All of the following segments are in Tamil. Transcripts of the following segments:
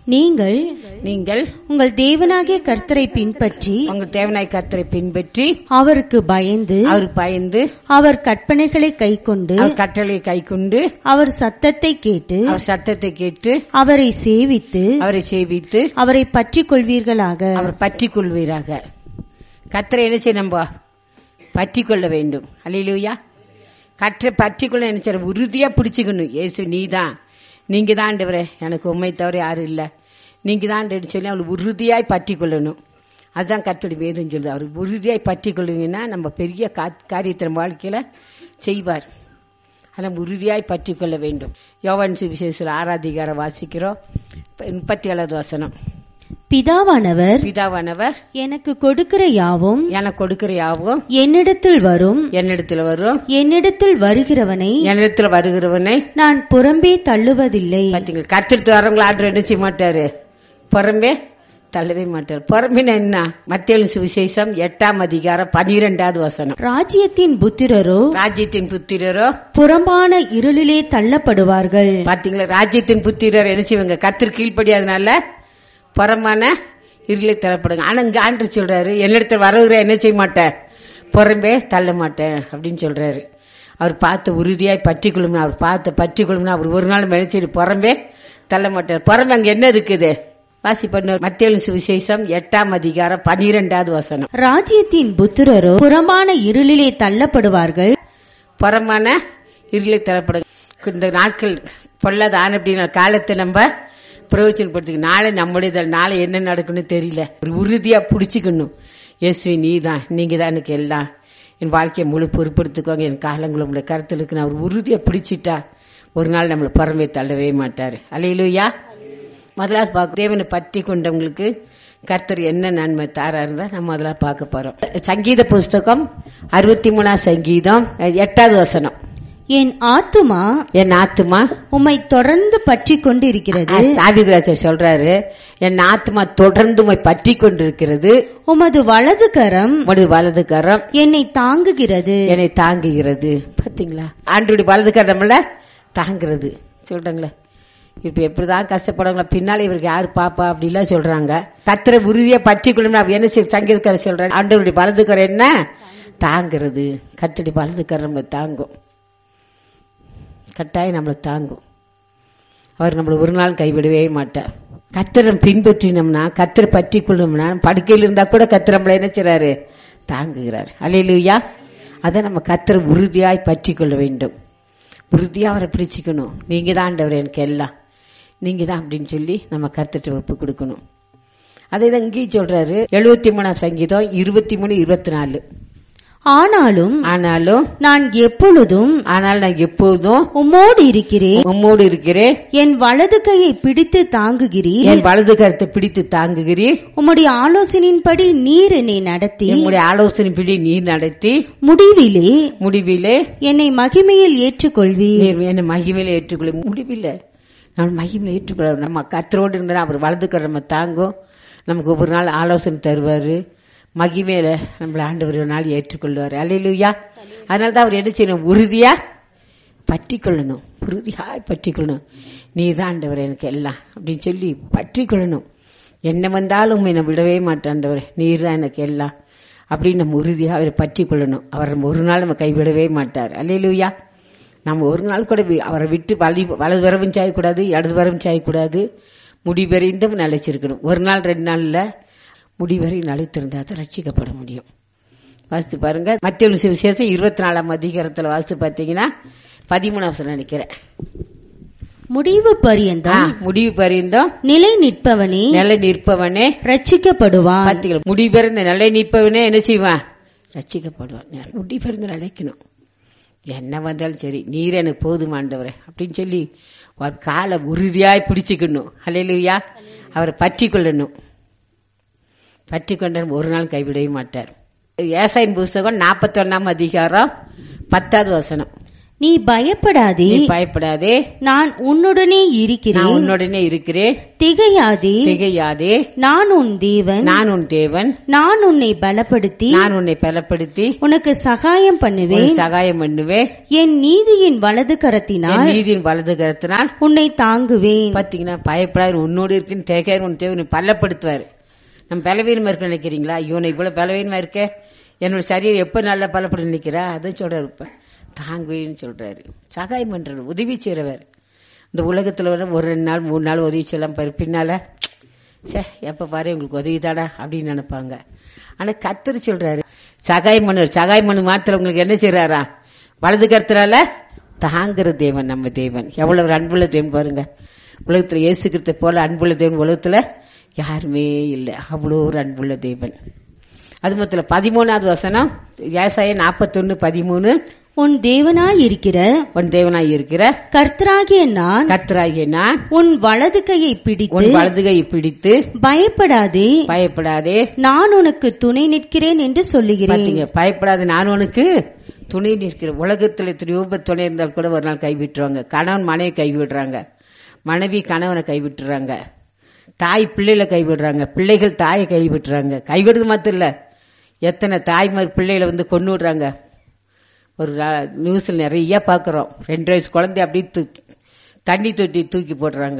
நீங்கள் நீங்கள் உங்கள் தேவனாகிய கர்த்தரை பின்பற்றி உங்க தேவனாய் கர்த்தரை பின்பற்றி அவருக்கு பயந்து அவர் பயந்து அவர் கற்பனைகளை கைக்கொண்டு அவர் கட்டளையை கைக்கொண்டு அவர் சத்தத்தை கேட்டு அவர் சத்தத்தை கேட்டு அவரை சேவித்து அவரை சேவித்து அவரை பற்றிக் கொள்வீர்களாக அவர் பற்றி கொள்வீராக கத்தரை என்ன செய்ய நம்ம பற்றி கொள்ள வேண்டும் அல்லையிலூயா கற்றை பற்றி கொள்ள என்ன செய்ய உறுதியா பிடிச்சுக்கணும் இயேசு நீ தான் நீங்க தான் ஆண்டவரே எனக்கு உண்மை தவிர யாரும் இல்லை நீங்க தான் ஆண்டவர்னு சொல்லி அவளை உறுதியாய் பற்றி கொள்ளணும் அதுதான் கத்தோட வேதம் சொல்லுது அவர் உறுதியாய் பற்றி கொள்ளுவீங்கன்னா நம்ம பெரிய கா- காரியத்தை நம்ம வாழ்க்கையில செய்வார் அதை நம்ம உறுதியாய் பற்றி கொள்ள வேண்டும் யோவான் சுவிசேஷத்தில் ஆராதிகாரம் வாசிக்கிறோம் முப்பத்தி ஏழாவது வசனம் பிதாவானவர் பிதாவானவர் எனக்கு கொடுக்கிற யாவும் எனக்கு கொடுக்கிற யாவும் என்னிடத்தில் வரும் என்னிடத்துல வரும் என்னிடத்தில் வருகிறவனை என்னிடத்துல வருகிறவனை நான் புறம்பே தள்ளுவதில்லை பாத்தீங்களா கத்திரித்து வரவங்களை ஆர்டர் என்ன செய்ய மாட்டாரு புறம்பே தள்ளவே மாட்டார் புறம்பின என்ன மத்திய சுவிசேஷம் எட்டாம் அதிகாரம் பனிரெண்டாவது வசனம் ராஜ்யத்தின் புத்திரரோ ராஜ்யத்தின் புத்திரரோ புறம்பான இருளிலே தள்ளப்படுவார்கள் பாத்தீங்களா ராஜ்யத்தின் புத்திரர் என்ன செய்வாங்க கத்திர கீழ்ப்படியாதனால புறமான இருளை தரப்படுங்க ஆனா இங்க ஆண்டு சொல்றாரு என்னிடத்துல வரவுகிற என்ன செய்ய மாட்டேன் புறம்பே தள்ள மாட்டேன் அப்படின்னு சொல்றாரு அவர் பார்த்து உறுதியாய் பற்றி கொள்ளும்னா அவர் பார்த்து பற்றி கொள்ளும்னா அவர் ஒரு நாள் நினைச்சிட்டு புறம்பே தள்ள மாட்டார் புறம்பே அங்க என்ன இருக்குது வாசி பண்ண மத்திய சுவிசேஷம் எட்டாம் அதிகாரம் பனிரெண்டாவது வசனம் ராஜ்யத்தின் புத்திரரோ புறம்பான இருளிலே தள்ளப்படுவார்கள் புறமான இருளை தரப்படும் இந்த நாட்கள் பொல்லாத ஆன அப்படிங்கிற காலத்தை நம்ம பிரயோஜனப்படுத்திக்க நாளை நம்முடைய நாளை என்ன நடக்குன்னு தெரியல ஒரு உறுதியா பிடிச்சிக்கணும் இயேசுவி நீ தான் நீங்க தான் எனக்கு எல்லாம் என் வாழ்க்கையை முழு பொறுப்படுத்திக்கோங்க என் காலங்களும் உங்களுடைய கருத்தில் இருக்கு நான் ஒரு உறுதியா பிடிச்சிட்டா ஒரு நாள் நம்மளை புறமே தள்ளவே மாட்டாரு அலையிலுயா முதலாவது பார்க்க தேவனை பற்றி கொண்டவங்களுக்கு கர்த்தர் என்ன நன்மை தாரா இருந்தா நம்ம அதெல்லாம் பார்க்க போறோம் சங்கீத புஸ்தகம் அறுபத்தி மூணாம் சங்கீதம் எட்டாவது வசனம் என் ஆத்துமா என் ஆத்துமா உம்மை தொடர்ந்து பற்றி கொண்டிருக்கிறது சாவிதராஜர் சொல்றாரு என் ஆத்துமா தொடர்ந்து உம்மை பற்றி கொண்டிருக்கிறது உமது வலது கரம் உமது வலது கரம் என்னை தாங்குகிறது என்னை தாங்குகிறது பாத்தீங்களா ஆண்டுடைய வலது கரம்ல தாங்குறது சொல்றாங்களே இப்ப எப்படிதான் கஷ்டப்படுறாங்களா பின்னால இவருக்கு யாரு பாப்பா அப்படிலாம் சொல்றாங்க கத்திர உறுதியா பற்றி கொள்ளும் என்ன செய்ய- சங்கீதக்காரர் சொல்றாரு ஆண்டவருடைய வலது கரம் என்ன தாங்குறது கத்தடி வலது கரம் நம்மளை தாங்கும் கட்டாயம் நம்மளை தாங்கும் அவர் நம்மளை ஒரு நாள் கைவிடவே மாட்டார் கத்திரம் பின்பற்றினோம்னா கத்திர பற்றி கொள்ளணும்னா படுக்கையில் இருந்தா கூட கத்திர நம்மளை என்ன செய்றாரு தாங்குகிறார் அல்லையிலுயா அதை நம்ம கத்திர உறுதியாய் பற்றி கொள்ள வேண்டும் உறுதியா அவரை பிடிச்சிக்கணும் நீங்க தான் ஆண்டவர் எனக்கு எல்லாம் நீங்க தான் அப்படின்னு சொல்லி நம்ம கத்துட்டு ஒப்பு கொடுக்கணும் அதை தான் இங்கேயும் சொல்றாரு எழுபத்தி மூணாம் சங்கீதம் இருபத்தி மூணு இருபத்தி நாலு ஆனாலும் ஆனாலும் நான் எப்பொழுதும் ஆனால் நான் எப்போதும் உம்மோடு இருக்கிறேன் உம்மோடு இருக்கிறேன் என் வலது கையை பிடித்து தாங்குகிறீர் என் வலது கருத்தை பிடித்து தாங்குகிறீர் உம்முடைய ஆலோசனையின்படி நீர் என்னை நடத்தி என்னுடைய ஆலோசனைப்படி நீ நடத்தி முடிவிலே முடிவிலே என்னை மகிமையில் ஏற்றுக்கொள்வீர் நீர் என்னை மகிமையில ஏற்றுக்கொள்ள முடிவில்லை நான் மகிமையில ஏற்றுக்கொள்ள நம்ம கத்தரோடு இருந்தா அவர் வலது கரை நம்ம தாங்கும் நமக்கு ஒவ்வொரு நாள் ஆலோசனை தருவாரு மகிமையில நம்மளை ஆண்டவர் ஒரு நாள் ஏற்றுக்கொள்வார் அல்லையிலுயா அதனால தான் அவர் என்ன செய்யணும் உறுதியா பற்றி கொள்ளணும் உறுதியாய் பற்றி கொள்ளணும் நீ தான் ஆண்டவர் எனக்கு எல்லாம் அப்படின்னு சொல்லி பற்றி கொள்ளணும் என்ன வந்தாலும் உம்மை நான் விடவே மாட்டேன் ஆண்டவர் நீர் தான் எனக்கு எல்லாம் அப்படின்னு நம்ம உறுதியாக அவரை பற்றி கொள்ளணும் அவர் நம்ம ஒரு நாள் நம்ம கைவிடவே மாட்டார் அல்லையிலுயா நம்ம ஒரு நாள் கூட வி- அவரை விட்டு வலி வலது வரவும் சாயக்கூடாது இடது வரவும் சாயக்கூடாது முடிவரைந்தும் நிலைச்சிருக்கணும் ஒரு நாள் ரெண்டு நாள்ல முடிவரை நிலைத்திருந்தா தான் ரட்சிக்கப்பட முடியும் வாசித்து பாருங்க மத்திய விசேஷம் இருபத்தி நாலாம் அதிகாரத்தில் வாசித்து பார்த்தீங்கன்னா பதிமூணாம் வசனம் நினைக்கிறேன் முடிவு ஆ, பரியந்தம் முடிவு பரிந்தோம் நிலை நிற்பவனே நிலை நிற்பவனே ரட்சிக்கப்படுவான் பார்த்தீங்களா முடிபெருந்த நிலை நிற்பவனே என்ன செய்வான் ரட்சிக்கப்படுவான் முடிபெருந்து நிலைக்கணும் என்ன வந்தாலும் சரி நீர் எனக்கு போதுமாண்டவரே அப்படின்னு சொல்லி ஒரு காலை உறுதியாய் பிடிச்சுக்கணும் ஹalleluya அவரை பற்றி கொள்ளணும் பற்றி கொண்டார் ஒரு நாள் கைவிடவே மாட்டார் ஏசாயின் புஸ்தகம் நாற்பத்தொன்னாம் அதிகாரம் பத்தாவது வசனம் நீ பயப்படாதே நீ பயப்படாதே நான் உன்னுடனே நான் இருக்கிறேன் உன்னுடனே இருக்கிறேன் திகையாதே திகையாதே நான் உன் தேவன் நான் உன் தேவன் நான் உன்னை பலப்படுத்தி நான் உன்னை பலப்படுத்தி உனக்கு சகாயம் பண்ணுவேன் உனக்கு சகாயம் பண்ணுவேன் என் நீதியின் வலது கரத்தினால் என் நீதியின் வலது கருத்தினால் உன்னை தாங்குவேன் பாத்தீங்கன்னா பயப்படாது உன்னோடு இருக்குன்னு தேகார் உன் தேவன் பலப்படுத்துவார் நம்ம பலவீனமா இருக்க நினைக்கிறீங்களா இவனை இவ்வளவு பலவீனமா இருக்க என்னோட சரீரம் எப்ப நல்லா பலப்படும் நினைக்கிறா அதுவும் சொல்றாரு இப்ப தாங்குவேன்னு சொல்றாரு சகாயம் பண்றாரு உதவி செய்றவர் இந்த உலகத்துல வந்து ஒரு ரெண்டு நாள் மூணு நாள் உதவி செய்யலாம் பாரு பின்னால சே எப்ப பாரு உங்களுக்கு உதவி தாடா அப்படின்னு நினைப்பாங்க ஆனா கத்தர் சொல்றாரு சகாயம் பண்ணுவார் சகாயம் பண்ணு மாத்திரம் உங்களுக்கு என்ன செய்யறாரா வலது கருத்துறால தாங்குற தேவன் நம்ம தேவன் எவ்வளவு ஒரு அன்புள்ள தேவன் பாருங்க உலகத்துல இயேசுக்கிறத போல அன்புள்ள தேவன் உலகத்துல யாருமே இல்லை அவ்வளோ ஒரு அன்புள்ள தேவன் அது மொத்தம் பதிமூணாவது வசனம் ஏசாய நாற்பத்தொன்னு பதிமூணு உன் தேவனாய் இருக்கிற உன் தேவனாய் இருக்கிற கர்த்தராகிய நான் கர்த்தராகிய நான் உன் வலது கையை பிடித்து உன் வலதுகை பிடித்து பயப்படாதே பயப்படாதே நான் உனக்கு துணை நிற்கிறேன் என்று சொல்லுகிறேன் பாத்தீங்க பயப்படாத நான் உனக்கு துணை நிற்கிற உலகத்துல எத்தனையோ பேர் துணை இருந்தால் கூட ஒரு நாள் கைவிட்டுருவாங்க கணவன் மனைவி கைவிடுறாங்க மனைவி கணவனை கைவிட்டுறாங்க தாய் பிள்ளைகளை கைவிடுறாங்க பிள்ளைகள் தாயை கைவிட்டுறாங்க கைவிடுறது மாத்திரம் இல்ல எத்தனை தாய்மார் பிள்ளைகளை வந்து கொண்டு விடுறாங்க ஒரு ரா- நியூஸ்ல நிறைய பாக்குறோம் ரெண்டு வயசு குழந்தை அப்படியே தூக்கி தண்ணி தொட்டி தூக்கி போடுறாங்க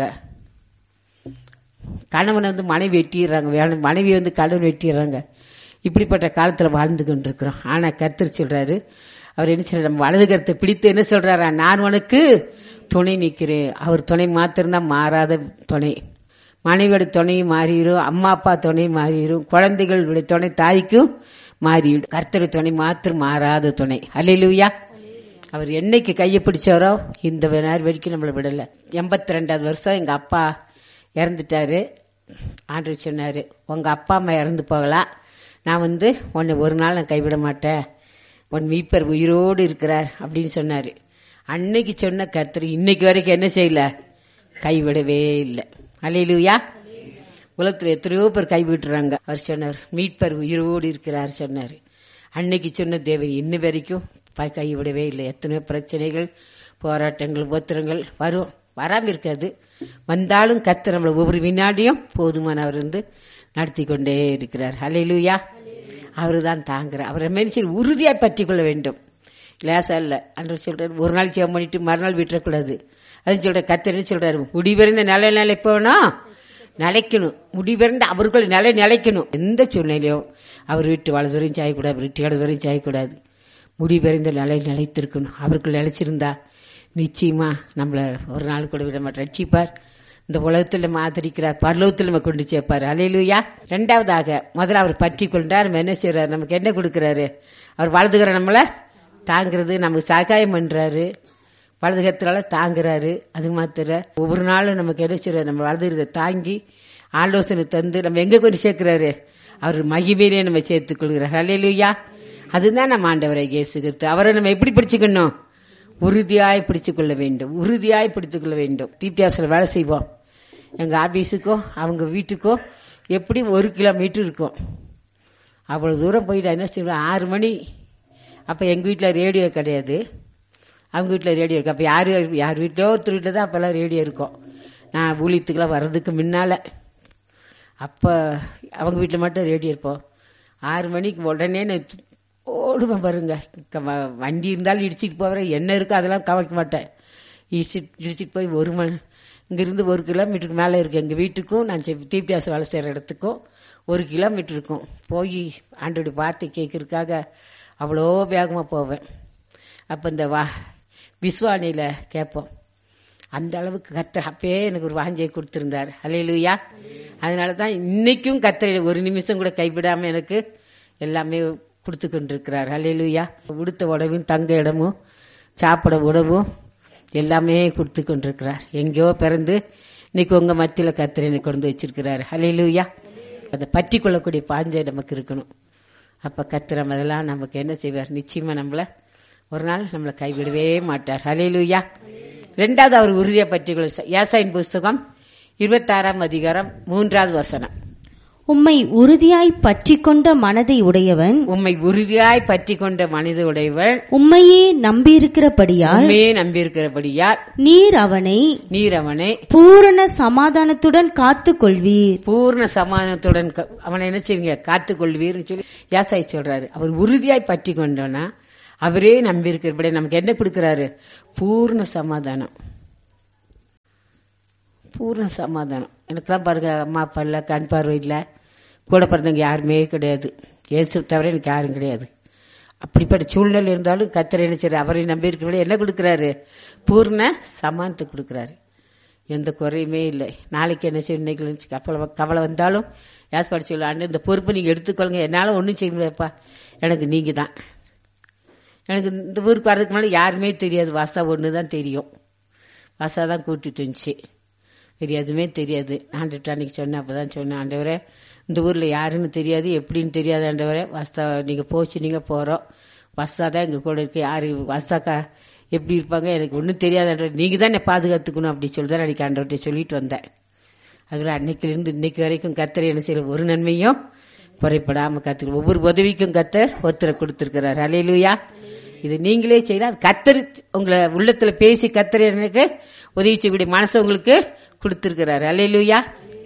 கணவன் வந்து மனைவி வெட்டிடுறாங்க வேணும் மனைவி வந்து கணவன் வெட்டிடுறாங்க இப்படிப்பட்ட காலத்துல வாழ்ந்து கொண்டிருக்கிறோம் ஆனா கர்த்தர் சொல்றாரு அவர் என்ன சொல்றாரு நம்ம வலது கருத்தை பிடித்து என்ன சொல்றாரா நான் உனக்கு துணை நிற்கிறேன் அவர் துணை மாத்திரம்தான் மாறாத துணை மனைவியோட துணையும் மாறிடும் அம்மா அப்பா துணை மாறிடும் குழந்தைகளுடைய துணை தாய்க்கும் மாறிடும் கர்த்தர் துணை மாத்திரம் மாறாத துணை அல்லையிலுயா அவர் என்னைக்கு கையை பிடிச்சாரோ இந்த நேரம் வரைக்கும் நம்மளை விடல எண்பத்தி ரெண்டாவது வருஷம் எங்க அப்பா இறந்துட்டாரு ஆண்டு சொன்னாரு உங்க அப்பா அம்மா இறந்து போகலாம் நான் வந்து உன்னை ஒரு நாள் நான் கைவிட மாட்டேன் உன் மீப்பர் உயிரோடு இருக்கிறார் அப்படின்னு சொன்னாரு அன்னைக்கு சொன்ன கர்த்தர் இன்னைக்கு வரைக்கும் என்ன செய்யல கைவிடவே இல்லை அலையிலுயா உலகத்துல எத்தனையோ பேர் கைவிட்டுறாங்க அவர் சொன்னார் மீட்பர் உயிரோடு இருக்கிறார் சொன்னார் அன்னைக்கு சொன்ன தேவன் இன்ன வரைக்கும் ப- கைவிடவே இல்லை எத்தனையோ பிரச்சனைகள் போராட்டங்கள் உபத்திரங்கள் வரும் வராம இருக்காது வந்தாலும் கத்து நம்மளை ஒவ்வொரு வினாடியும் போதுமானவர் வந்து நடத்தி கொண்டே இருக்கிறார் அலையிலுயா அவரு தான் தாங்குறார் அவரை மனுஷன் உறுதியாய் பற்றி கொள்ள வேண்டும் லேசா இல்ல அன்று சொல்றாரு ஒரு நாள் ஜெபம் பண்ணிட்டு மறுநாள் விட்டுறக்கூடாது அது சொல்ற கத்தர் என்ன சொல்றாரு முடிவிருந்த நிலை நிலை போனா நிலைக்கணும் முடிவிருந்த அவர்கள் நிலை நிலைக்கணும் எந்த சூழ்நிலையும் அவர் வீட்டு வலதுவரையும் சாயக்கூடாது வீட்டு இடதுவரையும் சாயக்கூடாது முடிவிருந்த நிலை நிலைத்திருக்கணும் அவர்கள் நிலைச்சிருந்தா நிச்சயமா நம்மள ஒரு நாள் கூட விட மாட்டோம் ரட்சிப்பார் இந்த உலகத்தில் நம்ம ஆதரிக்கிறார் பரலோகத்தில் நம்ம கொண்டு சேர்ப்பார் அலையிலுயா ரெண்டாவதாக முதல்ல அவர் பற்றி கொண்டார் நம்ம என்ன செய்யறாரு நமக்கு என்ன கொடுக்கறாரு அவர் வலதுகிற நம்மள தாங்கிறது நமக்கு சகாயம் பண்றாரு வலதுகத்தினால தாங்குறாரு அது மாத்திர ஒவ்வொரு நாளும் நமக்கு என்ன செய்யறாரு நம்ம வலதுகிறத தாங்கி ஆலோசனை தந்து நம்ம எங்க கொண்டு சேர்க்கிறாரு அவர் மகிமையிலே நம்ம சேர்த்துக் கொள்கிறார் அலையிலுயா அதுதான் நம்ம ஆண்டவரை இயேசுகிறது அவரை நம்ம எப்படி பிடிச்சுக்கணும் உறுதியாய் பிடித்துக் கொள்ள வேண்டும் உறுதியாய் பிடித்துக் கொள்ள வேண்டும் தீப்தியாசில் வேலை செய்வோம் எங்க ஆபீஸுக்கோ அவங்க வீட்டுக்கோ எப்படி ஒரு கிலோமீட்டர் இருக்கும் அவ்வளவு தூரம் போயிட்டு என்ன செய்வோம் ஆறு மணி அப்ப எங்க வீட்டில் ரேடியோ கிடையாது அவங்க வீட்டில் ரேடியோ இருக்கு அப்ப யாரு யார் வீட்டிலோ ஒருத்தர் வீட்டில் தான் அப்பெல்லாம் ரேடியோ இருக்கும் நான் ஊழியத்துக்கெல்லாம் வர்றதுக்கு முன்னால அப்ப அவங்க வீட்டில் மட்டும் ரேடியோ இருப்போம் ஆறு மணிக்கு உடனே நான் ஓடுவேன் பாருங்க க- வ- வண்டி இருந்தாலும் இடிச்சிட்டு போவேன் என்ன இருக்கோ அதெல்லாம் கவனிக்க மாட்டேன் இடிச்சிட்டு இடிச்சிட்டு போய் ஒரு மணி இங்கிருந்து ஒரு கிலோமீட்டருக்கு மேலே இருக்கு எங்கள் வீட்டுக்கும் நான் செ- தீப்தியாசம் வேலை செய்கிற இடத்துக்கும் ஒரு கிலோமீட்டர் இருக்கும் போய் ஆண்டோட வார்த்தை கேட்கறதுக்காக அவ்வளோ வேகமாக போவேன் அப்போ இந்த வா விஸ்வானியில் கேட்போம் அந்த அளவுக்கு கத்தர் அப்பயே எனக்கு ஒரு வாஞ்சை கொடுத்திருந்தார் அலையிலுயா அதனால தான் இன்னைக்கும் கத்தரை ஒரு நிமிஷம் கூட கைவிடாம எனக்கு எல்லாமே கொடுத்து கொண்டிருக்கிறார் அலையிலுயா உடுத்த உடவும் தங்க இடமும் சாப்பிட உணவும் எல்லாமே கொடுத்து கொண்டிருக்கிறார் எங்கேயோ பிறந்து இன்னைக்கு உங்க மத்தியில கத்தரை எனக்கு கொண்டு வச்சிருக்கிறார் அலையிலுயா அதை பற்றி கொள்ளக்கூடிய பாஞ்சை நமக்கு இருக்கணும் அப்ப கத்திரம் அதெல்லாம் நமக்கு என்ன செய்வார் நிச்சயமா நம்மள ஒரு நாள் நம்மளை கைவிடவே மாட்டார் ஹalleluya ரெண்டாவது அவர் உறுதியை பற்றி ஏசாயின் புஸ்தகம் இருபத்தாறாம் அதிகாரம் மூன்றாவது வசனம் உம்மை உறுதியாய் பற்றிக் கொண்ட மனதை உடையவன் உம்மை உறுதியாய் பற்றி கொண்ட மனித உடையவள் உம்மையே நம்பியிருக்கிறபடியால் உண்மையே நம்பியிருக்கிறபடியால் நீர் அவனை நீர் அவனை பூரண சமாதானத்துடன் காத்துக் கொள்வீர் பூர்ண சமாதானத்துடன் க- அவனை என்ன செய்வீங்க காத்துக் கொள்வீர்னு சொல்லி யாசாய் சொல்றாரு அவர் உறுதியாய் பற்றி கொண்டோன்னா அவரே நம்பியிருக்கிறபடி நமக்கு என்ன கொடுக்கிறாரு பூர்ண சமாதானம் பூர்ண சமாதானம் எனக்கெல்லாம் பாருங்க அம்மா அப்பா இல்லை கண் பார்வை இல்லை கூட பிறந்தவங்க யாருமே கிடையாது இயேசு தவிர எனக்கு யாரும் கிடையாது அப்படிப்பட்ட சூழ்நிலை இருந்தாலும் கத்தரை என்ன செய்றாரு? அவரை நம்பி இருக்கிறவங்களே என்ன கொடுக்குறாரு பூர்ண சமானத்தை கொடுக்குறாரு எந்த குறையுமே இல்லை நாளைக்கு என்ன செய்யும் இன்னைக்கு இருந்துச்சு கவலை கவலை வந்தாலும் யாஸ் படிச்சு சொல்லு இந்த பொறுப்பை நீங்கள் எடுத்துக்கொள்ளுங்க என்னால் ஒன்றும் செய்ய முடியாதுப்பா எனக்கு நீங்கள் தான் எனக்கு இந்த ஊருக்கு வர்றதுக்கு முன்னாடி யாருமே தெரியாது வாசா ஒன்று தான் தெரியும் வாசா தான் கூட்டிட்டு வந்துச்சு வேறு எதுவுமே தெரியாது ஆண்டுட்டு அன்னைக்கு சொன்னேன் அப்போ தான் சொன்னேன் ஆண்டவரே இந்த ஊரில் யாருன்னு தெரியாது எப்படின்னு தெரியாது ஆண்டவரே வாஸ்தா நீங்கள் போச்சு நீங்கள் போகிறோம் வஸ்தா தான் எங்கள் கூட இருக்கு யார் வஸ்தாக்கா எப்படி இருப்பாங்க எனக்கு ஒன்றும் தெரியாது ஆண்டவர் நீங்கள் தான் என்னை பாதுகாத்துக்கணும் அப்படி சொல்லி தான் அன்றைக்கி ஆண்டவர்கிட்ட சொல்லிட்டு வந்தேன் அதில் அன்னைக்கிலிருந்து இன்னைக்கு வரைக்கும் கத்தர் என்ன செய்யற ஒரு நன்மையும் குறைப்படாம கத்து ஒவ்வொரு உதவிக்கும் கத்தர் ஒருத்தரை கொடுத்திருக்கிறார் அலையிலுயா இது நீங்களே செய்யல அது கத்தர் உங்களை உள்ளத்துல பேசி கத்தர் எனக்கு உதவி செய்யக்கூடிய மனசை உங்களுக்கு கொடுத்திருக்கிறாரு அலையிலுயா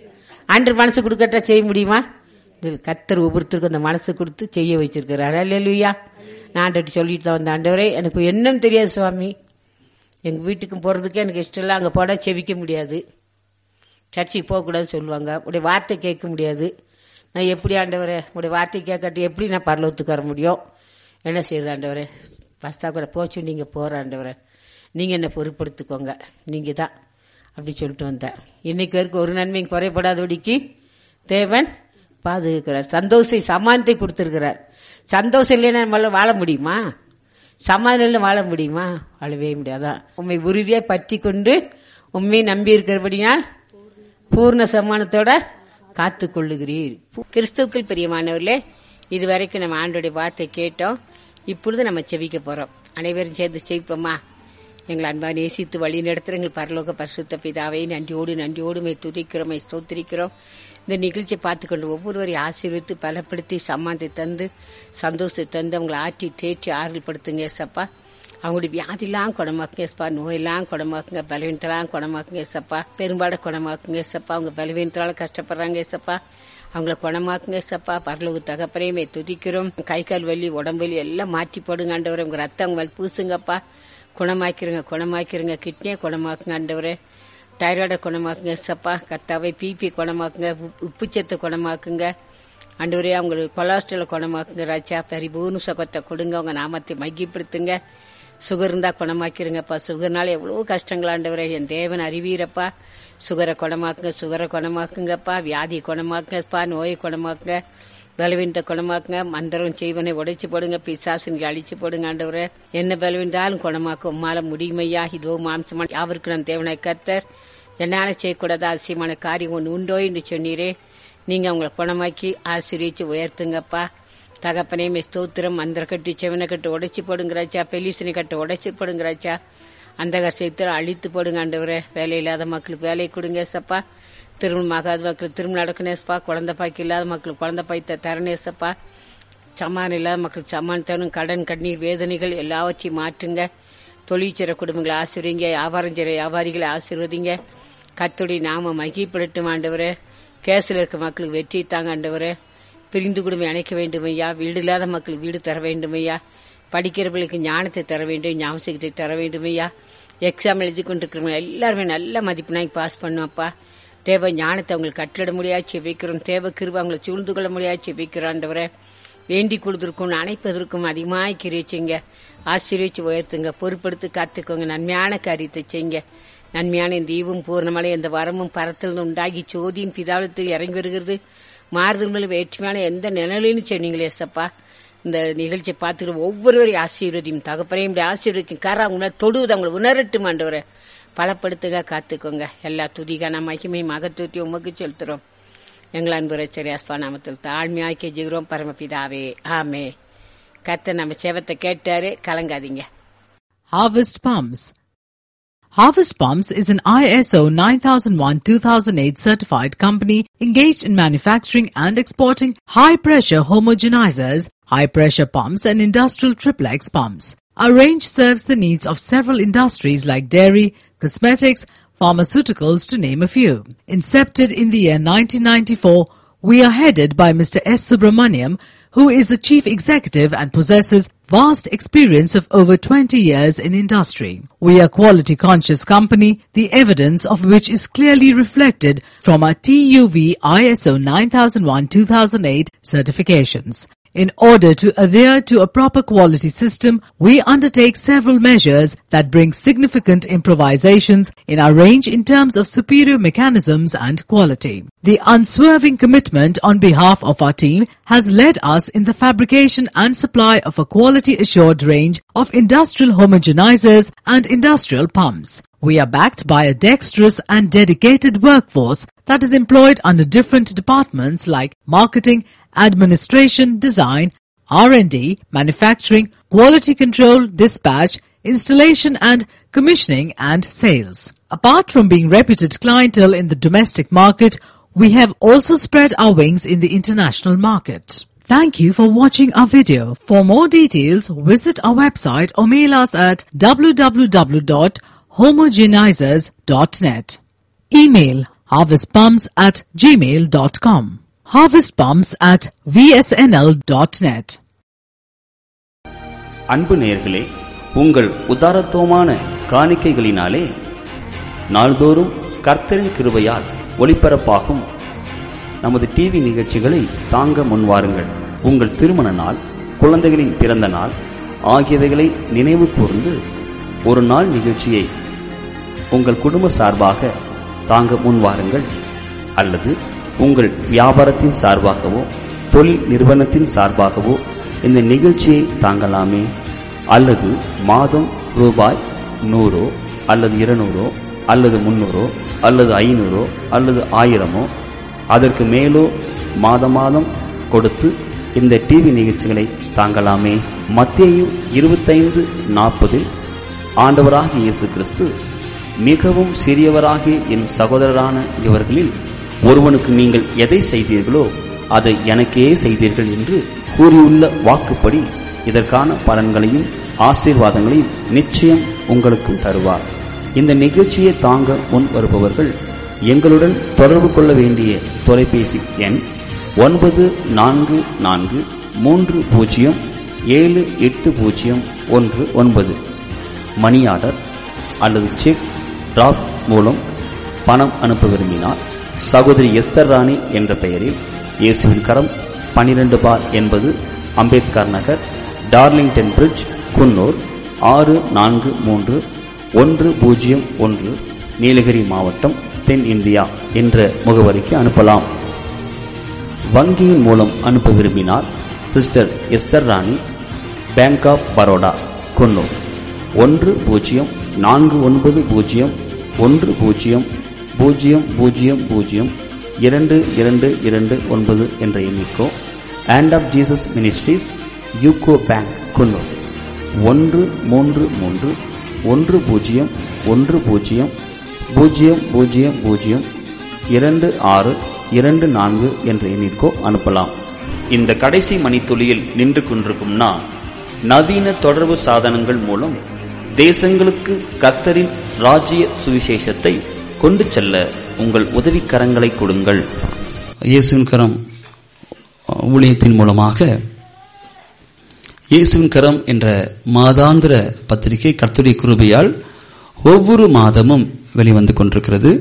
ஆண்டு மனசு கொடுக்கட்டா செய்ய முடியுமா இது கத்தர் ஒவ்வொருத்தருக்கும் அந்த மனசு கொடுத்து செய்ய வச்சிருக்கிறாரு அலையிலுயா நான் ஆண்டுட்டு சொல்லிட்டு தான் வந்த ஆண்டவரே எனக்கு என்னன்னு தெரியாது சுவாமி எங்க வீட்டுக்கும் போறதுக்கு எனக்கு இஷ்டம் இல்லை அங்க போட செவிக்க முடியாது சர்ச்சுக்கு போகக்கூடாதுன்னு சொல்லுவாங்க உடைய வார்த்தை கேட்க முடியாது நான் எப்படி ஆண்டவரே உடைய வார்த்தை கேட்காட்டி எப்படி நான் பரலோகத்துக்கு வர முடியும் என்ன செய்யுது ஆண்டவரே பஸ்தா கூட போச்சு நீங்கள் போகிற ஆண்டவரே நீங்கள் என்ன பொறுப்படுத்திக்கோங்க நீங்கள் தான் அப்படி சொல்லிட்டு வந்தேன் இன்னைக்கு வரைக்கும் ஒரு நன்மையும் குறைபடாதபடிக்கு தேவன் பாதுகாக்கிறார் சந்தோஷை சமானத்தை கொடுத்திருக்கிறார் சந்தோஷம் இல்லைன்னா நம்மளால வாழ முடியுமா சமாதானம் வாழ முடியுமா வாழவே முடியாதான் உண்மை உறுதியாக பற்றி கொண்டு உண்மையை நம்பி இருக்கிறபடினால் பூர்ண சமானத்தோட காத்து கொள்ளுகிறீர் கிறிஸ்துக்கள் பிரியமானவர்களே இதுவரைக்கும் நம்ம ஆண்டோடைய வார்த்தை கேட்டோம் இப்பொழுது நம்ம செவிக்க போறோம் அனைவரும் சேர்ந்து செவிப்போமா எங்களை அன்பா நேசித்து வழி நடத்துற எங்கள் பரலோக பரிசுத்த பிதாவை நன்றியோடு நன்றியோடு மை துதிக்கிறோம் மை ஸ்தோத்திரிக்கிறோம் இந்த நிகழ்ச்சியை பார்த்துக்கொண்டு ஒவ்வொருவரையும் ஆசீர்வித்து பலப்படுத்தி சம்மானத்தை தந்து சந்தோஷத்தை தந்து அவங்களை ஆற்றி தேற்றி ஆறுதல் படுத்துங்க ஏசப்பா அவங்களுடைய வியாதிலாம் குணமாக்குங்க ஏசப்பா நோயெல்லாம் குணமாக்குங்க பலவீனத்தெல்லாம் குணமாக்குங்க ஏசப்பா பெரும்பாட குணமாக்குங்க ஏசப்பா அவங்க பலவீனத்தால கஷ்டப்படுறாங்க ஏசப்பா அவங்கள குணமாக்குங்க ஏசப்பா பரலோக தகப்பறையுமே துதிக்கிறோம் கை கால் வலி உடம்பு வலி எல்லாம் மாற்றி போடுங்க ஆண்டவரே உங்க ரத்தம் மேல் பூசுங்கப்பா குணமாக்கிருங்க குணமாக்கிருங்க கிட்னியை குணமாக்குங்க ஆண்டவரே டைராய்டை குணமாக்குங்க ஏசப்பா கத்தாவை பிபி குணமாக்குங்க உப்- உப்புச்சத்தை குணமாக்குங்க ஆண்டவரே அவங்களுக்கு கொலாஸ்ட்ரால் குணமாக்குங்க ராஜா பரிபூர்ண சுகத்தை கொடுங்க அவங்க நாமத்தை மையப்படுத்துங்க சுகர் இருந்தா குணமாக்கிருங்கப்பா சுகர்னால எவ்வளவு கஷ்டங்கள் ஆண்டவரே என் தேவன் அறிவீரப்பா சுகரை குணமாக்குங்க சுகரை குணமாக்குங்கப்பா வியாதி குணமாக்குங்கப்பா நோயை குணமாக்குங்க பலவீனத்தை குணமாக்குங்க மந்திரம் செய்வனை உடைச்சு போடுங்க பிசாசுங்க அழிச்சு போடுங்க ஆண்டவரே என்ன பலவீனத்தாலும் குணமாக்கும் உம்மால முடியுமையா இதோ மாம்சமான யாவருக்கு நான் தேவனை கத்தர் என்னால செய்யக்கூடாத அதிசயமான காரியம் ஒன்று உண்டோ என்று சொன்னீரே நீங்க அவங்களை குணமாக்கி ஆசிரியச்சு உயர்த்துங்கப்பா தகப்பனே மே ஸ்தோத்திரம் மந்திர கட்டி செவனை கட்டு உடைச்சு போடுங்கிறாச்சா பெலிசனை கட்டு உடைச்சு போடுங்கிறாச்சா அந்த கஷ்டத்தில் அழித்து போடுங்க ஆண்டவரே வேலை இல்லாத மக்களுக்கு வேலையை கொடுங்க சப்பா திருமணம் ஆகாத மக்களுக்கு திருமணம் நடக்கணேசப்பா குழந்தை பாய்க்கு இல்லாத மக்களுக்கு குழந்தை பாய்த்த தரணேசப்பா சமான் இல்லாத மக்களுக்கு சமான் தரும் கடன் கண்ணீர் வேதனைகள் எல்லாவற்றையும் மாற்றுங்க தொழிற்சிற குடும்பங்களை ஆசிரியங்க வியாபாரம் செய்கிற வியாபாரிகளை ஆசீர்வதிங்க கத்துடைய நாம மகிப்படட்டும் ஆண்டவரே கேஸில் இருக்க மக்களுக்கு வெற்றி தாங்க ஆண்டவரே பிரிந்து குடும்பம் இணைக்க வேண்டும் ஐயா வீடு இல்லாத மக்களுக்கு வீடு தர வேண்டும் ஐயா படிக்கிறவர்களுக்கு ஞானத்தை தர வேண்டும் ஞாபகத்தை தர வேண்டும் ஐயா எக்ஸாம் எழுதி கொண்டிருக்கிறவங்க எல்லாருமே நல்ல மதிப்பெண்ணாய் பாஸ் பண்ணுவாப்பா தேவ ஞானத்தை அவங்களுக்கு கட்டளிட முடியாது செபிக்கிறோம் தேவ கிருப அவங்களை சூழ்ந்து கொள்ள முடியாது செபிக்கிறாண்டவரை வேண்டி கொடுத்திருக்கும் அணைப்பதற்கும் அதிகமாய் கிரிச்சிங்க ஆசீர்வச்சு உயர்த்துங்க பொறுப்படுத்தி காத்துக்கோங்க நன்மையான காரியத்தை செய்யுங்க நன்மையான இந்த ஈவும் பூர்ணமலை இந்த வரமும் பரத்தில் உண்டாகி சோதியின் பிதாவத்தில் இறங்கி வருகிறது மாறுதல் மேல வேற்றுமையான எந்த நிழலின்னு சொன்னீங்களே சப்பா இந்த நிகழ்ச்சியை பார்த்துக்கிற ஒவ்வொருவரையும் ஆசீர்வதியும் தகப்பனையும் இப்படி ஆசீர்வதிக்கும் கார அவங்க தொடுவது அவங்களை உணரட்டும் ஆண்டவரை பலப்படுத்துக காத்துக்கோங்க எல்லா துதிகான மகிமை மகத்துவத்தையும் உமக்கு செலுத்துறோம் எங்கள் அன்பு ரச்சரி அஸ்பா நாமத்தில் தாழ்மையாக்கி ஜெகிறோம் பரமபிதாவே ஆமே கத்த நம்ம செவத்தை கேட்டாரு கலங்காதீங்க Harvest Palms. Harvest Pumps is an ISO 9001-2008 certified company engaged in manufacturing and exporting high-pressure homogenizers, high-pressure pumps and industrial triplex pumps. Our range serves the needs of several industries like dairy, cosmetics, pharmaceuticals to name a few. Incepted in the year 1994, we are headed by Mr. S. Subramaniam, who is a chief executive and possesses vast experience of over 20 years in industry. We are a quality conscious company, the evidence of which is clearly reflected from our TUV ISO 9001-2008 certifications. In order to adhere to a proper quality system, we undertake several measures that bring significant improvisations in our range in terms of superior mechanisms and quality. The unswerving commitment on behalf of our team has led us in the fabrication and supply of a quality assured range of industrial homogenizers and industrial pumps. We are backed by a dexterous and dedicated workforce that is employed under different departments like marketing, administration, design, R&D, manufacturing, quality control, dispatch, installation and commissioning and sales. Apart from being reputed clientele in the domestic market, we have also spread our wings in the international market. Thank you for watching our video. For more details, visit our website or mail us at www.homogenizers.net. Email harvestpumps at gmail.com. Harvestpumps at vsnl.net. அன்பு நேயர்களே உங்கள் உதாரத்துவமான காணிக்கைகளினாலே நாள்தோறும் கர்த்தரின் கிருபையால் ஒளிபரப்பாகும் நமது டிவி நிகழ்ச்சிகளை தாங்க முன்வாருங்கள் உங்கள் திருமண நாள் குழந்தைகளின் பிறந்த நாள் ஆகியவைகளை நினைவு கூர்ந்து ஒரு நாள் நிகழ்ச்சியை உங்கள் குடும்ப சார்பாக தாங்க முன்வாருங்கள் அல்லது உங்கள் வியாபாரத்தின் சார்பாகவோ தொழில் நிறுவனத்தின் சார்பாகவோ இந்த நிகழ்ச்சியை தாங்கலாமே அல்லது மாதம் ரூபாய் நூறோ அல்லது இருநூறோ அல்லது முன்னூறோ அல்லது ஐநூறோ அல்லது ஆயிரமோ அதற்கு மேலோ மாத மாதம் கொடுத்து இந்த டிவி நிகழ்ச்சிகளை தாங்கலாமே மத்தேயு இருபத்தைந்து நாற்பதில் ஆண்டவராகிய இயேசு கிறிஸ்து மிகவும் சிறியவராகிய என் சகோதரரான இவர்களில் ஒருவனுக்கு நீங்கள் எதை செய்தீர்களோ அதை எனக்கே செய்தீர்கள் என்று கூறியுள்ள வாக்குப்படி இதற்கான பலன்களையும் ஆசீர்வாதங்களையும் நிச்சயம் உங்களுக்கும் தருவார் இந்த நிகழ்ச்சியை தாங்க முன் வருபவர்கள் எங்களுடன் தொடர்பு கொள்ள வேண்டிய தொலைபேசி எண் ஒன்பது நான்கு நான்கு மூன்று பூஜ்ஜியம் ஏழு எட்டு பூஜ்ஜியம் ஒன்று ஒன்பது மணி ஆர்டர் அல்லது செக் டிராப் மூலம் பணம் அனுப்ப விரும்பினால் சகோதரி எஸ்தர் ராணி என்ற பெயரில் இயேசுவின் கரம் பனிரெண்டு பார் என்பது அம்பேத்கர் நகர் டார்லிங்டன் பிரிட்ஜ் குன்னூர் ஆறு நான்கு மூன்று ஒன்று பூஜ்ஜியம் ஒன்று நீலகிரி மாவட்டம் தென் இந்தியா என்ற முகவரிக்கு அனுப்பலாம் வங்கியின் மூலம் அனுப்ப விரும்பினால் sister Esther Rani bank of Baroda Coonoor ஒன்று பூஜ்ஜியம் நான்கு ஒன்பது பூஜ்ஜியம் ஒன்று பூஜ்ஜியம் பூஜ்ஜியம் பூஜ்ஜியம் பூஜ்ஜியம் இரண்டு இரண்டு இரண்டு ஒன்பது என்ற எண்ணிக்கோ hand of Jesus ministries UCO bank Coonoor ஒன்று மூன்று மூன்று ஒன்று பூஜ்ஜியம் ஒன்று பூஜ்ஜியம் பூஜ்ஜியம் பூஜ்ஜியம் பூஜ்ஜியம் இரண்டு ஆறு இரண்டு நான்கு என்ற எண்ணிற்கோ அனுப்பலாம் இந்த கடைசி மணித்துளியில் நின்று கொண்டிருக்கும் நான் நவீன தொடர்பு சாதனங்கள் மூலம் தேசங்களுக்கு கத்தரின் ராஜ்ய சுவிசேஷத்தை கொண்டு செல்ல உங்கள் உதவிக்கரங்களை கொடுங்கள் இயேசுவின் கரம் ஊழியத்தின் மூலமாக இயேசுவின் கரம் என்ற மாதாந்திர பத்திரிகை கர்த்தருடைய கிருபையால் ஒவ்வொரு மாதமும் வெளிவந்து கொண்டிருக்கிறது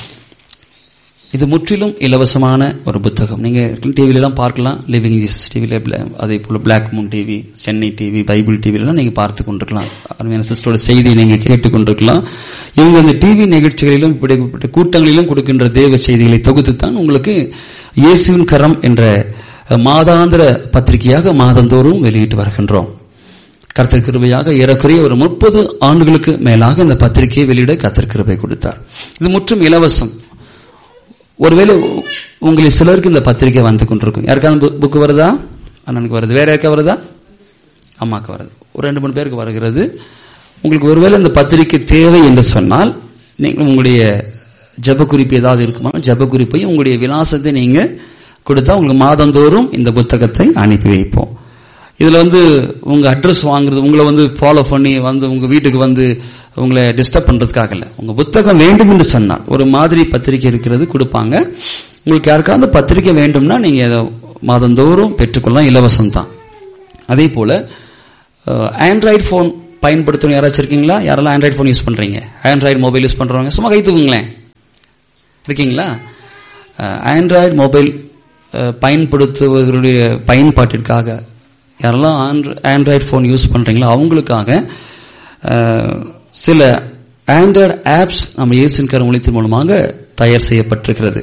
இது முற்றிலும் இலவசமான ஒரு புத்தகம் நீங்க டிவில எல்லாம் பார்க்கலாம் லிவிங் ஜீசஸ் டிவில அதே போல Black Moon TV Chennai TV Bible டிவிலாம் நீங்க பார்த்து கொண்டிருக்கலாம் அருமையான சிஸ்டரோட செய்தியை நீங்க கேட்டுக் கொண்டிருக்கலாம் இவங்க அந்த டிவி நிகழ்ச்சிகளிலும் இப்படிப்பட்ட கூட்டங்களிலும் கொடுக்கின்ற தேவ செய்திகளை தொகுத்து தான் உங்களுக்கு இயேசுவின் கரம் என்ற மாதாந்திர பத்திரிகையாக மாதந்தோறும் வெளியிட்டு வருகின்றோம் கர்த்தர் கிருபையாக ஏறக்குறைய ஒரு முப்பது ஆண்டுகளுக்கு மேலாக இந்த பத்திரிகையை வெளியிட கர்த்தர் கிருபை கொடுத்தார் இது முற்றும் இலவசம் ஒருவேளை உங்களை சிலருக்கு இந்த பத்திரிகை வந்து கொண்டிருக்கும் யாருக்காவது புக்கு வருதா அண்ணனுக்கு வருது வேற யாருக்கா வருதா அம்மாக்கு வருது ஒரு ரெண்டு மூணு பேருக்கு வருகிறது உங்களுக்கு ஒருவேளை இந்த பத்திரிக்கை தேவை என்று சொன்னால் நீங்கள் உங்களுடைய ஜெப குறிப்பு ஏதாவது இருக்குமா ஜெப குறிப்பையும் உங்களுடைய விலாசத்தை நீங்க கொடுத்தா உங்களுக்கு மாதந்தோறும் இந்த புத்தகத்தை அனுப்பி வைப்போம் இதுல வந்து உங்க அட்ரஸ் வாங்குறது உங்களை வந்து ஃபாலோ பண்ணி வந்து உங்க வீட்டுக்கு வந்து உங்களை டிஸ்டர்ப் பண்றதுக்காக இல்ல உங்க புத்தகம் வேண்டும் என்று சொன்னால் ஒரு மாதிரி பத்திரிக்கை இருக்கிறது கொடுப்பாங்க உங்களுக்கு யாருக்காவது பத்திரிக்கை வேண்டும்னா நீங்க அதை மாதந்தோறும் பெற்றுக்கொள்ளலாம் இலவசம் தான் அதே போல ஆண்ட்ராய்டு ஃபோன் பயன்படுத்தணும் யாராச்சும் இருக்கீங்களா யாரெல்லாம் ஆண்ட்ராய்டு ஃபோன் யூஸ் பண்றீங்க ஆண்ட்ராய்டு மொபைல் யூஸ் பண்றவங்க சும்மா கை தூக்குங்களேன் இருக்கீங்களா ஆண்ட்ராய்டு மொபைல் பயன்படுத்துவதனுடைய பயன்பாட்டிற்காக யாரெல்லாம் ஆண்ட்ராய்டு ஃபோன் யூஸ் பண்றீங்களோ அவங்களுக்காக அஹ், சில ஆண்ட்ராய்டு ஆப்ஸ் நம்ம இயேசுவின் கருமொழித்தின் மூலமாக தயார் செய்யப்பட்டிருக்கிறது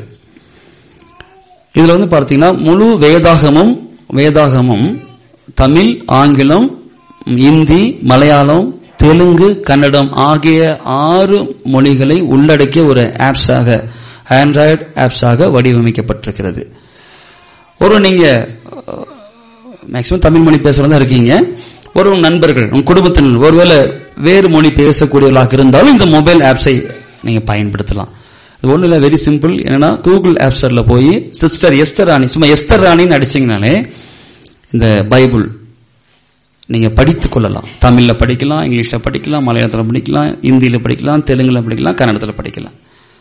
இதுல வந்து பார்த்தீங்கன்னா முழு வேதாகமும் வேதாகமும் தமிழ் ஆங்கிலம் இந்தி மலையாளம் தெலுங்கு கன்னடம் ஆகிய ஆறு மொழிகளை உள்ளடக்கிய ஒரு ஆப்ஸாக ஆண்ட்ராய்டு ஆப்ஸாக வடிவமைக்கப்பட்டிருக்கிறது ஒரு நீங்க மேக்சிமம் தமிழ் மொழி பேசுறதா இருக்கீங்க ஒரு உங்க நண்பர்கள் உங்க குடும்பத்தினர் ஒருவேளை வேறு மொழி பேசக்கூடியவர்களாக இருந்தாலும் இந்த மொபைல் ஆப்ஸை நீங்க பயன்படுத்தலாம் இது ஒண்ணு இல்ல வெரி சிம்பிள் என்னன்னா கூகுள் ஆப் ஸ்டோர்ல போய் சிஸ்டர் எஸ்தர் ராணி சும்மா எஸ்தர் ராணின்னு அடிச்சீங்கனாலே இந்த பைபிள் நீங்க படித்துக் கொள்ளலாம் தமிழ்ல படிக்கலாம் இங்கிலீஷ்ல படிக்கலாம் மலையாளத்துல படிக்கலாம் இந்தியில படிக்கலாம் தெலுங்குல படிக்கலாம் கன்னடத்துல படிக்கலாம்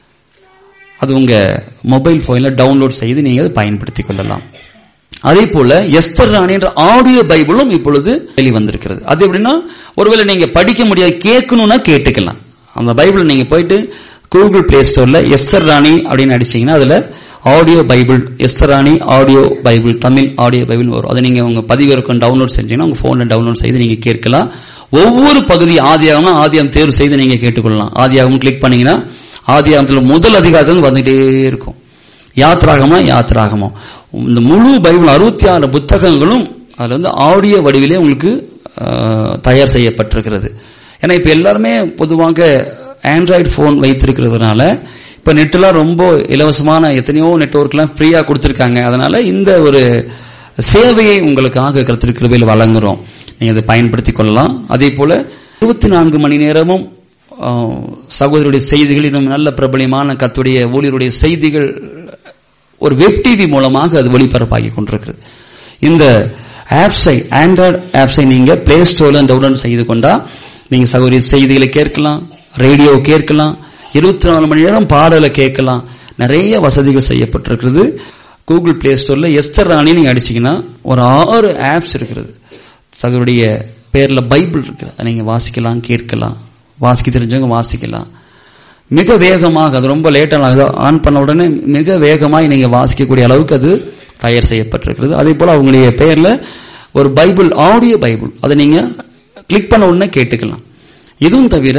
அது உங்க மொபைல் போன்ல டவுன்லோட் செய்து நீங்க அதை பயன்படுத்திக் கொள்ளலாம் அதே போல எஸ்தர் ராணி என்ற ஆடியோ பைபிளும் இப்பொழுது வெளிவந்திருக்கிறது அது எப்படின்னா ஒருவேளை நீங்க படிக்க முடியாது கேட்கணும்னா கேட்டுக்கலாம் அந்த பைபிள் நீங்க போயிட்டு கூகுள் பிளே ஸ்டோர்ல எஸ்தர் ராணி அப்படின்னு அடிச்சீங்கன்னா அதுல audio Bible Esther Rani audio Bible Tamil audio Bible வரும் அதை நீங்க உங்க பதிவிறக்கம் டவுன்லோட் செஞ்சீங்கன்னா உங்க போன்ல டவுன்லோட் செய்து நீங்க கேட்கலாம் ஒவ்வொரு பகுதி ஆதியாகம்னா ஆதியாகம் தேர்வு செய்து நீங்க கேட்டுக்கொள்ளலாம் ஆதியாகம் கிளிக் பண்ணீங்கன்னா ஆதியாகத்துல முதல் அதிகாரத்தில் வந்துட்டே இருக்கும் யாத்ராகமா யாத்ராகமா இந்த முழு பைபிள் அறுபத்தி ஆறு புத்தகங்களும் அதுல வந்து ஆடியோ வடிவிலே உங்களுக்கு அஹ், தயார் செய்யப்பட்டிருக்கிறது ஏன்னா இப்ப எல்லாருமே பொதுவாக ஆண்ட்ராய்டு போன் வைத்திருக்கிறதுனால இப்ப நெட்லாம் ரொம்ப இலவசமான எத்தனையோ நெட்வொர்க்லாம் ஃப்ரீயா கொடுத்திருக்காங்க அதனால இந்த ஒரு சேவையை உங்களுக்காக கருத்திருக்கிறவையில் வழங்குறோம் நீங்க அதை பயன்படுத்திக் கொள்ளலாம் அதே போல இருபத்தி நான்கு மணி நேரமும் ஆஹ், சகோதரருடைய செய்திகள் இன்னும் நல்ல பிரபலியமான கத்துடைய ஊழியருடைய செய்திகள் ஒரு வெப் டிவி மூலமாக அது ஒளிபரப்பாகி கொண்டிருக்கிறது இந்த ஆப்ஸை ஆண்ட்ராய்டு ஆப்ஸை நீங்க பிளே ஸ்டோர்ல டவுன்லோட் செய்து கொண்டா நீங்க சகோதரி செய்திகளை கேட்கலாம் ரேடியோ கேட்கலாம் இருபத்தி நாலு மணி நேரம் பாடலை கேட்கலாம் நிறைய வசதிகள் செய்யப்பட்டிருக்கிறது கூகுள் பிளே ஸ்டோர்ல எஸ்தர் ராணி நீங்க அடிச்சீங்கன்னா ஒரு ஆறு ஆப்ஸ் இருக்கிறது சகோதரிய பேர்ல பைபிள் இருக்கு அதை நீங்க வாசிக்கலாம் கேட்கலாம் வாசிக்க தெரிஞ்சவங்க வாசிக்கலாம் மிக வேகமாக அது ரொம்ப லேட்டாக ஆன் பண்ண உடனே மிக வேகமாக நீங்க வாசிக்கக்கூடிய அளவுக்கு அது தயார் செய்யப்பட்டிருக்கிறது அதே போல அவங்களுடைய பெயர்ல ஒரு பைபிள் ஆடியோ பைபிள் அதை நீங்க கிளிக் பண்ண உடனே கேட்டுக்கலாம் இதுவும் தவிர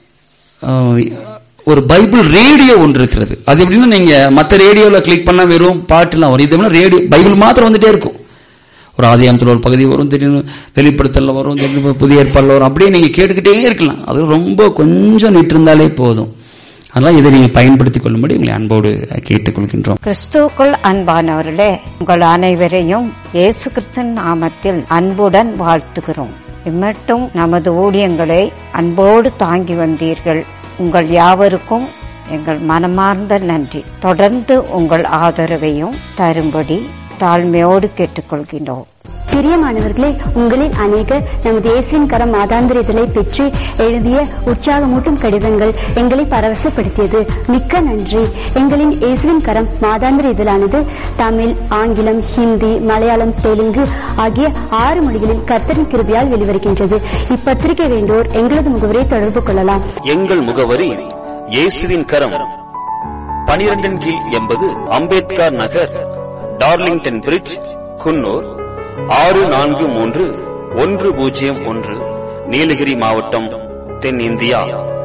அஹ், ஒரு பைபிள் ரேடியோ ஒன்று இருக்கிறது அது எப்படின்னா நீங்க மத்த ரேடியோல கிளிக் பண்ணா வெறும் பாட்டுலாம் வரும் இது ரேடியோ பைபிள் மாத்திரம் வந்துட்டே இருக்கும் ஒரு ஆதியாமத்தில் ஒரு பகுதி வரும் திடீர்னு வெளிப்படுத்தல வரும் திடீர்னு புதிய ஏற்பாடுல வரும் அப்படியே நீங்க கேட்டுக்கிட்டே இருக்கலாம் அது ரொம்ப கொஞ்சம் நிட்டு இருந்தாலே போதும் அதனால இதை நீங்க பயன்படுத்திக் கொள்ளும்படி உங்களை அன்போடு கேட்டுக்கொள்கின்றோம் கிறிஸ்துவுக்குள் அன்பானவர்களே உங்கள் அனைவரையும் இயேசு கிறிஸ்தன் நாமத்தில் அன்புடன் வாழ்த்துகிறோம் இம்மட்டும் நமது ஊழியங்களை அன்போடு தாங்கி வந்தீர்கள் உங்கள் யாவருக்கும் எங்கள் மனமார்ந்த நன்றி தொடர்ந்து உங்கள் ஆதரவையும் தரும்படி தாழ்மையோடு கேட்டுக்கொள்கின்றோம் பிரியமானவர்களே உங்களில் அநேகர் நமது இயேசுவின் கரம் மாதாந்திர இதழை பெற்று எழுதிய உற்சாகமூட்டும் கடிதங்கள் எங்களை பரவசப்படுத்தியது மிக்க நன்றி எங்களின் இயேசுவின் கரம் மாதாந்திர இதழானது தமிழ் ஆங்கிலம் ஹிந்தி மலையாளம் தெலுங்கு ஆகிய ஆறு மொழிகளில் கர்த்தரின் கிருபையால் வெளிவருகின்றது இப்பத்திரிகை வேண்டோர் எங்களது முகவரை தொடர்பு கொள்ளலாம் எங்கள் முகவரி இயேசுவின் கரம் பனிரெண்டின் கீழ் எண்பது அம்பேத்கர் நகர் டார்லிங்டன் பிரிட்ஜ் குன்னூர் ஆறு நான்கு மூன்று ஒன்று பூஜ்ஜியம் ஒன்று நீலகிரி மாவட்டம் தென் இந்தியா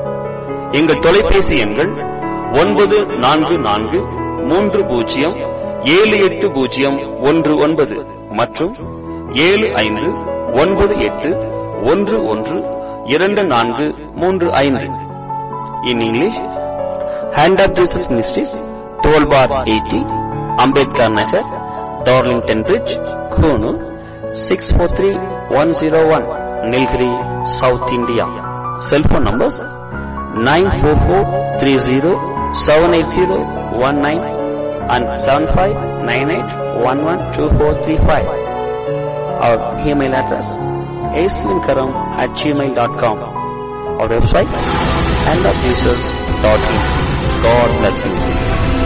எங்கள் தொலைபேசி எண்கள் ஒன்பது நான்கு நான்கு மூன்று பூஜ்ஜியம் ஏழு எட்டு பூஜ்ஜியம் ஒன்று ஒன்பது மற்றும் ஏழு ஐந்து ஒன்பது எட்டு ஒன்று ஒன்று இரண்டு நான்கு மூன்று ஐந்து in English hand of Jesus ministries twelve bar eighty Ambedkar Nagar Darlington Bridge Coonoor six four three one zero one Nilgiri south India Cell phone numbers 94430-780-19 and 7598112435. Our email address aslinkaram at gmail.com. Our website andofjesus.in. God bless you.